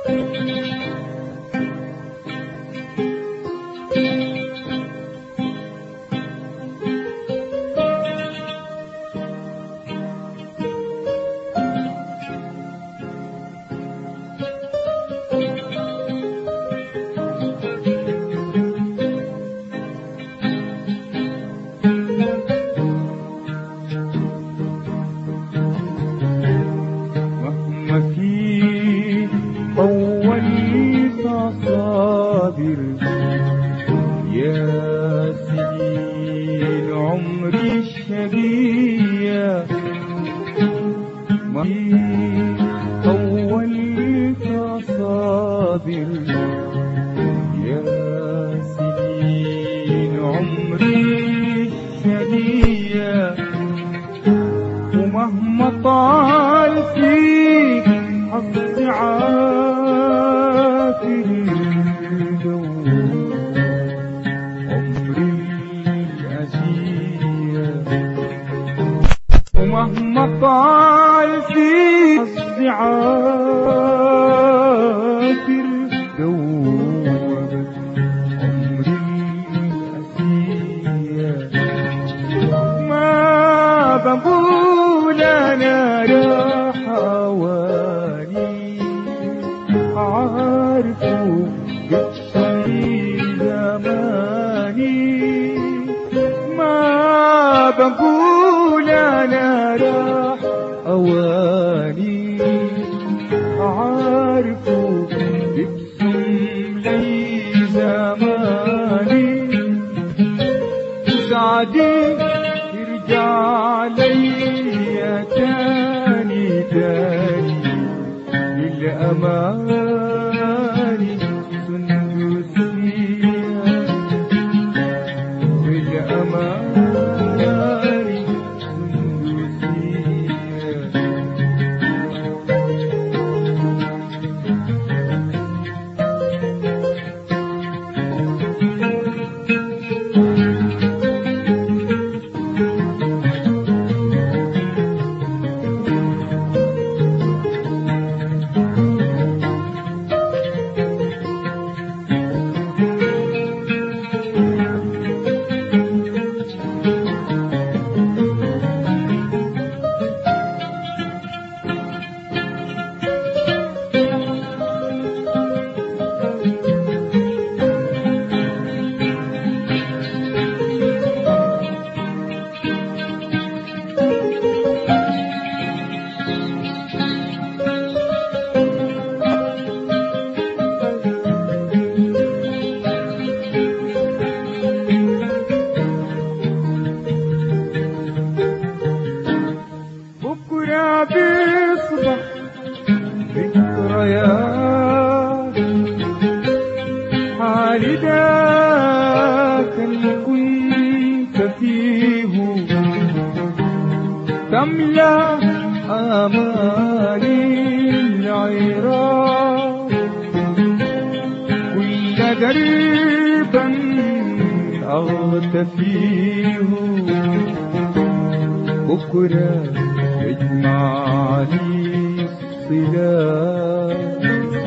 مهما في طولت صابر يا سنين عمري الشقية ما في طولت صابر يا سنين عمري الشقية ومهما طال فيك حظ عافر عمري الأسية ومهما طال فيك حظ عافر دوبك عمري الأسية ما بقول انا راح اواني عارفه قصري زماني ما بقول انا راح اواني عارفه يبسم لي زماني سعدي يرجع لي تاني تاني للأماني سندوسية للأماني سندوسية بكرة بيصبح ذكريات حالي ذاك اللي كنت فيه تملى آمالي العراق كل قريبا أغتفيه بكرة يجمعني الصلاة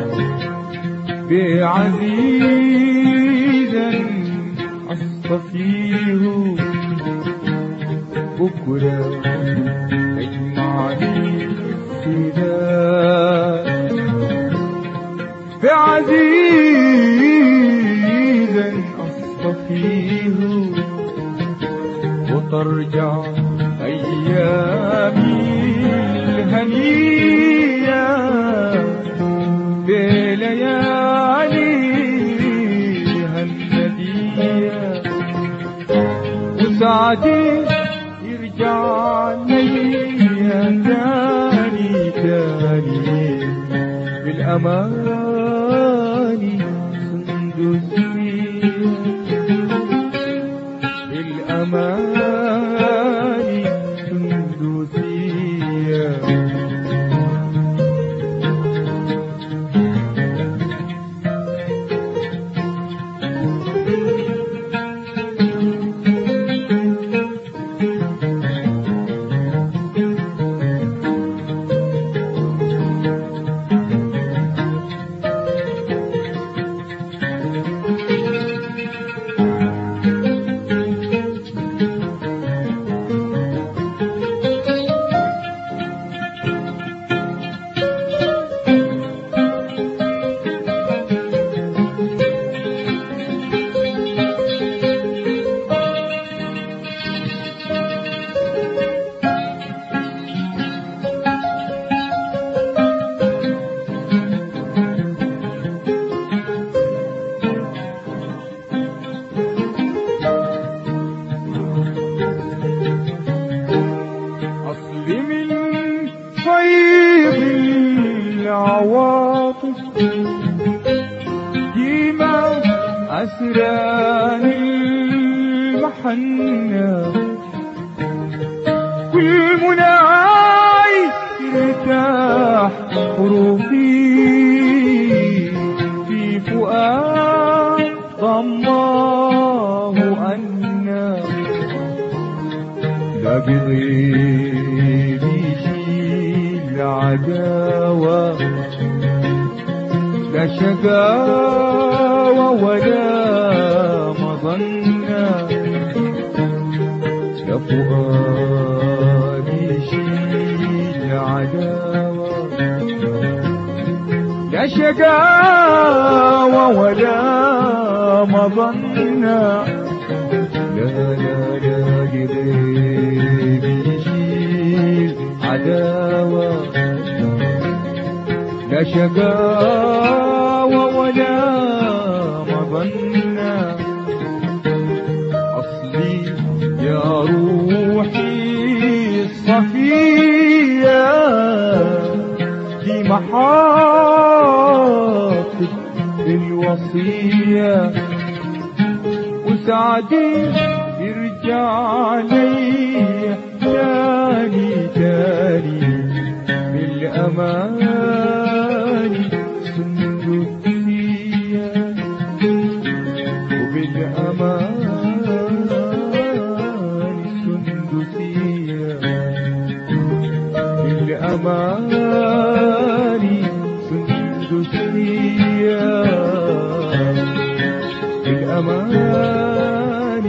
بعزيزا أصطفيه بكرة يجمعني الصلاة بعزيزا أصطفيه وترجع أيامي الهنية بلياليها الندية وسعدي يرجع لي تاني تاني بالأماني سندسية بالأماني سندسية العواطف ديما أسران المحنة كل مناي ترتاح حروفي في فؤاد ضماه أنا لا بغيب يشيل عداوة لا شقاوة ولا مظنة لا فؤاد يشيل عداوة لا شقاوة ولا مظنة لا لا لا قلبي يشيل عداوة لا شقاوة ولا مظنة أصلي يا روحي الصفية في محافظ الوصية وسعدي يرجع لي تاني تاني بالأمان سندسية وبالأمان سندسية بالأمان سندسية بالأمان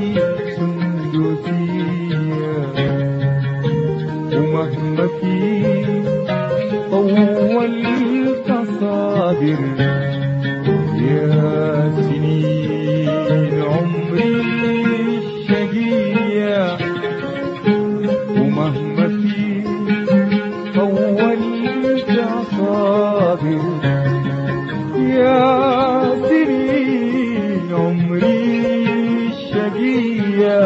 سندسية ومهما في طولت صابر يا سنين عمري الشقية ومهما في طولت صابر يا سنين عمري الشقية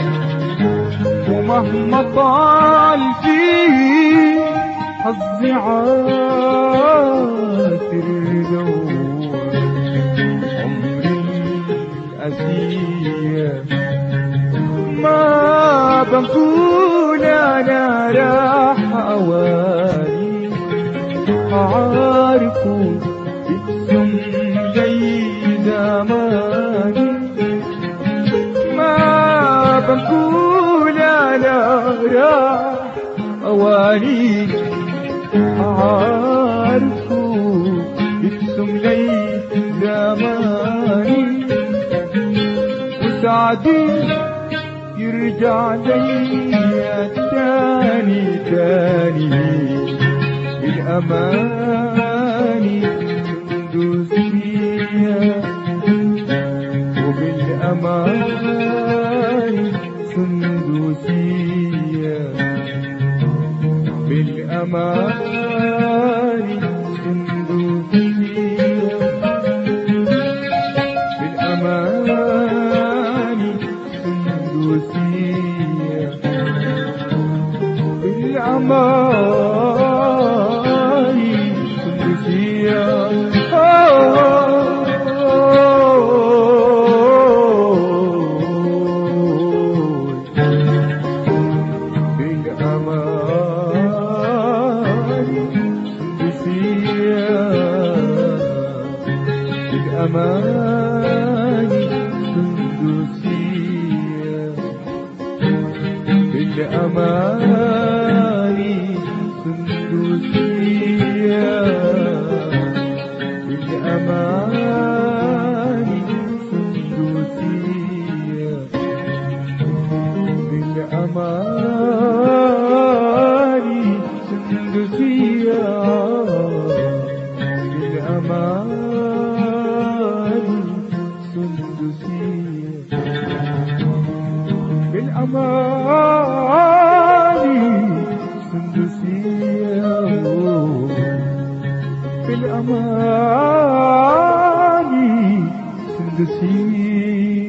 ومهما طال فيه حظي عاثر دور عمري الأسية ما بقول أنا راح أواني أعارف اسم لي زماني ما بقول أنا راح أواني أعارف اسم لي زماني وسعدي يرجع لي تاني تاني بالأماني سندوسية وبالأماني سندوسية بالأماني سندوسية بالأماني سندوسية بالأماني سندوسية بالأماني سندوسية بالأماني سندوسية بالأماني سندوسية بالأماني سندوسية بالأماني سندوسية بالأماني سندوسية بالأماني سندوسية بالأماني سندوسية